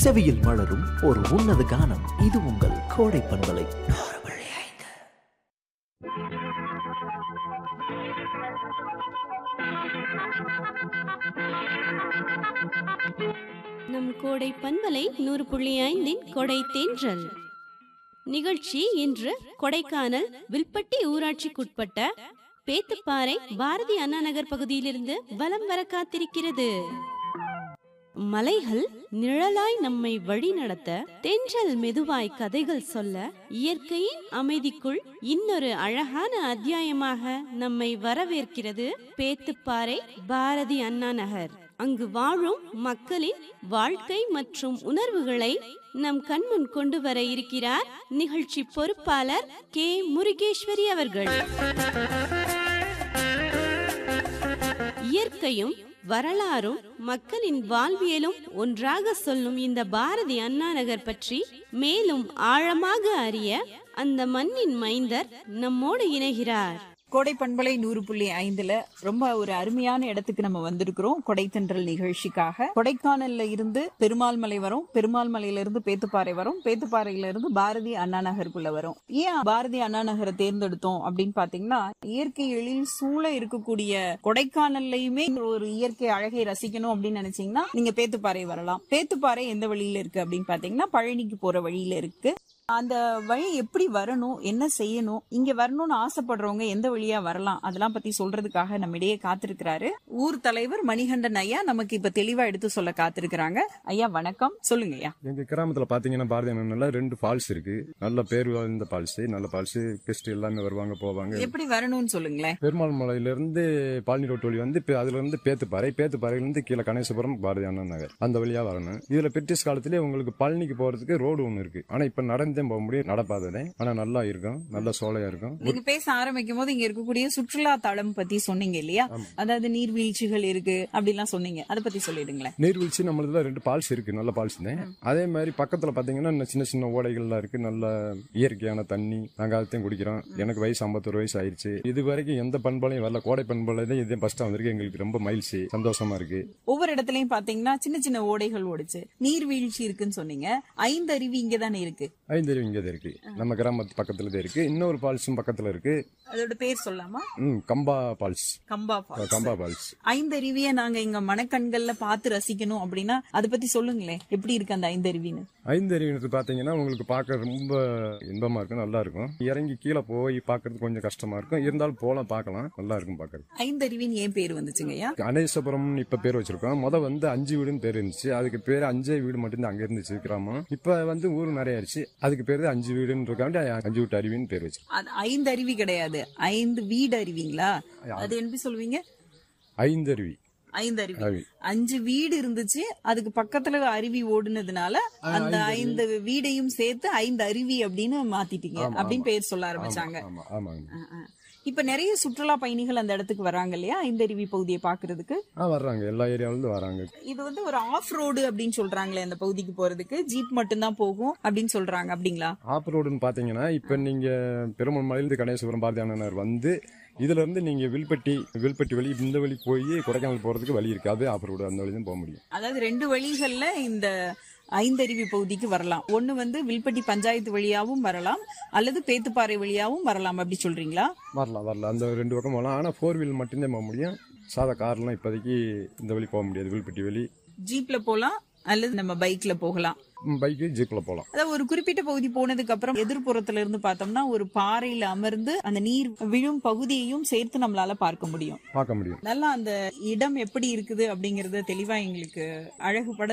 செவியில் மலரும் ஒரு உன்னத கானம் இது உங்கள் கோடை பண்பலை நம் கோடை பண்பலை நூறு புள்ளி ஐந்தின் கொடை தேன்றல் நிகழ்ச்சி இன்று கொடைக்கானல் வில்பட்டி ஊராட்சிக்குட்பட்ட பேத்துப்பாறை பாரதி அண்ணா நகர் பகுதியிலிருந்து வலம் வர காத்திருக்கிறது மலைகள் நிழலாய் நம்மை வழி நடத்த தென்றல் மெதுவாய் கதைகள் சொல்ல இயற்கையின் அமைதிக்குள் இன்னொரு அழகான அத்தியாயமாக நம்மை வரவேற்கிறது பேத்துப்பாறை பாரதி அண்ணா நகர் அங்கு வாழும் மக்களின் வாழ்க்கை மற்றும் உணர்வுகளை நம் கண்முன் கொண்டு வர இருக்கிறார் நிகழ்ச்சி பொறுப்பாளர் கே முருகேஸ்வரி அவர்கள் இயற்கையும் வரலாறும் மக்களின் வாழ்வியலும் ஒன்றாக சொல்லும் இந்த பாரதி அண்ணா நகர் பற்றி மேலும் ஆழமாக அறிய அந்த மண்ணின் மைந்தர் நம்மோடு இணைகிறார் கோடை பண்பலை நூறு புள்ளி ஐந்துல ரொம்ப ஒரு அருமையான இடத்துக்கு நம்ம வந்திருக்கிறோம் கொடைத்தென்றல் நிகழ்ச்சிக்காக கொடைக்கானல்ல இருந்து பெருமாள் மலை வரும் பெருமாள் மலையில இருந்து பேத்துப்பாறை வரும் பேத்துப்பாறையில இருந்து பாரதி அண்ணா நகருக்குள்ள வரும் ஏன் பாரதி அண்ணா நகரை தேர்ந்தெடுத்தோம் அப்படின்னு பாத்தீங்கன்னா இயற்கை எழில் சூழ இருக்கக்கூடிய கொடைக்கானல்லையுமே ஒரு இயற்கை அழகை ரசிக்கணும் அப்படின்னு நினைச்சீங்கன்னா நீங்க பேத்துப்பாறை வரலாம் பேத்துப்பாறை எந்த வழியில இருக்கு அப்படின்னு பாத்தீங்கன்னா பழனிக்கு போற வழியில இருக்கு அந்த வழி எப்படி வரணும் என்ன செய்யணும் இங்க வரணும்னு ஆசைப்படுறவங்க எந்த வழியா வரலாம் அதெல்லாம் பத்தி சொல்றதுக்காக நம்ம இடையே காத்திருக்கிறாரு ஊர் தலைவர் மணிகண்டன் ஐயா நமக்கு இப்ப தெளிவா எடுத்து சொல்ல காத்திருக்கிறாங்க ஐயா வணக்கம் சொல்லுங்க ஐயா எங்க கிராமத்துல பாத்தீங்கன்னா பாரதிய அண்ணன்ல ரெண்டு ஃபால்ஸ் இருக்கு நல்ல பேர் வாய்ந்த ஃபால்ஸ் நல்ல ஃபால்ஸ் கெஸ்ட் எல்லாமே வருவாங்க போவாங்க எப்படி வரணும்னு சொல்லுங்களேன் பெருமாள் மலையில இருந்து பாலனி ரோட்டு வழி வந்து இப்ப அதுல இருந்து பேத்துப்பாறை பேத்துப்பாறையில இருந்து கீழே கணேசபுரம் பாரதி அண்ணன் நகர் அந்த வழியா வரணும் இதுல பிரிட்டிஷ் காலத்திலே உங்களுக்கு பழனிக்கு போறதுக்கு ரோடு ஒண்ணு இருக்கு ஆனா இப்ப நடந்தே போக முடியும் நடப்பாததே ஆனா நல்லா இருக்கும் நல்ல சோலையா இருக்கும் நீங்க பேச ஆரம்பிக்கும் போது இங்க இருக்கக்கூடிய சுற்றுலா தளம் பத்தி சொன்னீங்க இல்லையா அதாவது நீர்வீழ்ச்சிகள் இருக்கு அப்படிலாம் சொன்னீங்க அதை பத்தி சொல்லிடுங்களேன் நீர்வீழ்ச்சி நம்மளதுல ரெண்டு பால்ஸ் இருக்கு நல்ல பால்ஸ் தான் அதே மாதிரி பக்கத்துல பாத்தீங்கன்னா இன்னும் சின்ன சின்ன ஓடைகள்லாம் இருக்கு நல்ல இயற்கையான தண்ணி நாங்க அதையும் குடிக்கிறோம் எனக்கு வயசு ஐம்பத்தொரு வயசு ஆயிருச்சு இது வரைக்கும் எந்த பண்பாலையும் வரல கோடை பண்பாலை தான் இதே ஃபர்ஸ்டா வந்திருக்கு எங்களுக்கு ரொம்ப மகிழ்ச்சி சந்தோஷமா இருக்கு ஒவ்வொரு இடத்துலயும் பாத்தீங்கன்னா சின்ன சின்ன ஓடைகள் ஓடிச்சு நீர்வீழ்ச்சி இருக்குன்னு சொன்னீங்க ஐந்தருவி இங்க தானே இருக்கு ஐந்தறிவு இங்கே தான் இருக்கு நம்ம கிராமத்து பக்கத்துல தான் இருக்கு இன்னொரு ஃபால்ஸும் பக்கத்துல இருக்கு அதோட பேர் சொல்லாமா ம் Kamba falls Kamba falls Kamba falls ஐந்தருவிய நாங்க இங்க மனக்கண்கள்ல பார்த்து ரசிக்கணும் அப்படின்னா அதை பத்தி சொல்லுங்களேன் எப்படி இருக்கு அந்த ஐந்தருவின்னு ஐந்தறிவு பாத்தீங்கன்னா உங்களுக்கு பார்க்க ரொம்ப இன்பமா இருக்கும் நல்லா இருக்கும் இறங்கி கீழே போய் பார்க்கறது கொஞ்சம் கஷ்டமா இருக்கும் இருந்தாலும் போலாம் பார்க்கலாம் நல்லா இருக்கும் பார்க்கறது ஐந்தருவின்னு ஏன் பேர் வந்துச்சுங்கய்யா கணேசபுரம் இப்ப பேர் வச்சிருக்கோம் முத வந்து அஞ்சு வீடுன்னு பேர் இருந்துச்சு அதுக்கு பேர் அஞ்சே வீடு மட்டும்தான் அங்க இருந்துச்சு கிராமம் இப்ப வந்து ஊர் நிறைய ஆயிடுச்சு அதுக்கு பேர் அஞ்சு வீடுன்னு இருக்காண்டி அஞ்சு வீட்டு அருவின்னு பேர் வச்சிருக்கோம் அது ஐந்து அருவி கிடையாது ஐந்து வீடு அருவிங்களா அது எப்படி சொல்லுவீங்க ஐந்தருவி ஐந்து அருவி அருவி அஞ்சு வீடு இருந்துச்சு அதுக்கு பக்கத்துல அருவி ஓடுனதுனால அந்த ஐந்து வீடையும் சேர்த்து ஐந்து அருவி அப்படின்னு மாத்திட்டீங்க அப்படின்னு பேர் சொல்ல ஆரம்பிச்சாங்க ஆமா ஆமாங்க ஆ, ஆ. இப்ப நிறைய சுற்றுலா பயணிகள் அந்த இடத்துக்கு வராங்க இல்லையா ஐந்தருவி பகுதியை பாக்குறதுக்கு ஆ வர்றாங்க எல்லா ஏரியாவில இருந்து வராங்க இது வந்து ஒரு ஆஃப் ரோடு அப்படின்னு சொல்றாங்களே அந்த பகுதிக்கு போறதுக்கு ஜீப் மட்டும்தான் போகும் அப்படின்னு சொல்றாங்க அப்படிங்களா ஆப் ரோடுன்னு பாத்தீங்கன்னா இப்ப நீங்க பெருமாள் மலையிலிருந்து கணேசபுரம் பாரதி அண்ணனர் வந்து இதுல இருந்து நீங்க வில்பட்டி வில்பட்டி வழி இந்த வழி போய் கொடைக்கானல் போறதுக்கு வழி இருக்கு அது ஆப் ரோடு அந்த வழி தான் போக முடியும் அதாவது ரெண்டு வழிகள்ல இந்த ஐந்தருவி பகுதிக்கு வரலாம் ஒண்ணு வந்து வில்பட்டி பஞ்சாயத்து வழியாவும் வரலாம் அல்லது பேத்துப்பாறை வழியாவும் வரலாம் அப்படி சொல்றீங்களா வரலாம் வரலாம் அந்த ரெண்டு பக்கம் போகலாம் ஆனா ஃபோர் வீல் மட்டும்தான் போக முடியும் சாதா கார்லாம் இப்போதைக்கு இந்த வழி போக முடியாது வில்பட்டி வழி ஜீப்ல போலாம் அல்லது நம்ம பைக்ல போகலாம் பைக்கு ஜீப்ல போகலாம் அதாவது ஒரு குறிப்பிட்ட பகுதி போனதுக்கு அப்புறம் எதிர்ப்புறத்துல இருந்து பார்த்தோம்னா ஒரு பாறையில அமர்ந்து அந்த நீர் விழும் பகுதியையும் சேர்த்து நம்மளால பார்க்க முடியும் பார்க்க முடியும் நல்லா அந்த இடம் எப்படி இருக்குது அப்படிங்கறத தெளிவா எங்களுக்கு அழகுபட